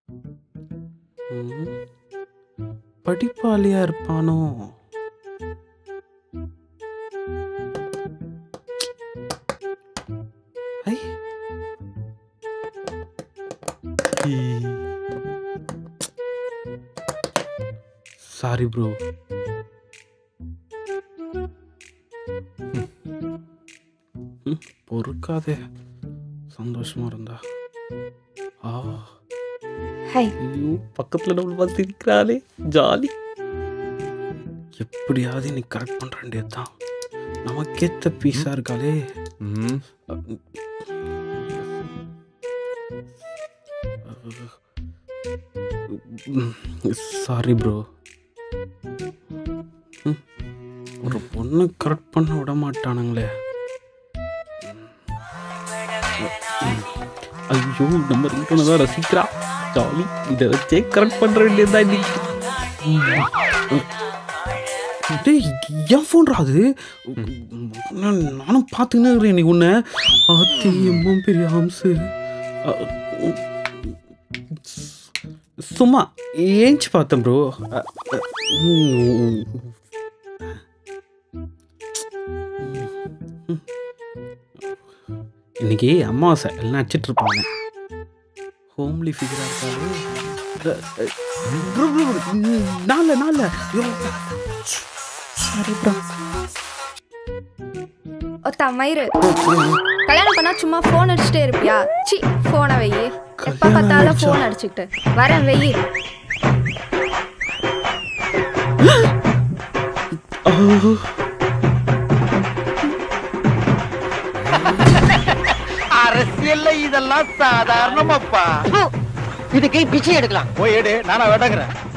ம். படிப்பாளியா இருப்பானோ I sorry bro பொறுக்காதே சந்தோஷமா இருந்தா ஆ ஹை ஐயோ பக்கத்துல நம்ம பார்த்து இருக்கிறாளே ஜாலி எப்படியாவது நீ கரெக்ட் பண்ற வேண்டியது தான் நமக்கேத்த பீஸா இருக்காளே ம் சாரி ப்ரோ ஒரு பொண்ணு கரெக்ட் பண்ண விட மாட்டானுங்களே ஐயோ நம்ம ரிங்டோனை தான் ரசிக்கிறா ஜாலி இதை வச்சே கரெக்ட் பண்ணுற வேண்டியதுதான் இன்னைக்கு டேய் என் ஃபோன்ரா அது நான் நானும் பார்த்துக்கினே இருக்கிறேன் இன்னைக்கு உன்னை ஆத்தி எம்மா பெரிய ஹம்ஸு சும்மா ஏஞ்சி பார்த்தேன் ப்ரோ இன்னைக்கு அமாவாசை எல்லாம் அடிச்சிட்டு இருப்பாங்க ஹோம்லி ஃபிகரா இருக்காரு ப்ரோ ப்ரோ நால நால சாரி ப்ரோ ஒத்தா மயிறு கல்யாணம் பண்ணா சும்மா ஃபோன் அடிச்சுட்டே இருப்பியா சி ஃபோனை வெயி எப்ப கல்யாணம் பார்த்தாலும் ஆயிடுச்சா? ஃபோன் அடிச்சுக்கிட்டு வரேன் வெயி அரசியல்ல இதெல்லாம் சாதாரணமாப்பா இதுக்கு பிச்சை எடுக்கலாம் போய் எடு நானா வேட்டங்கிறேன்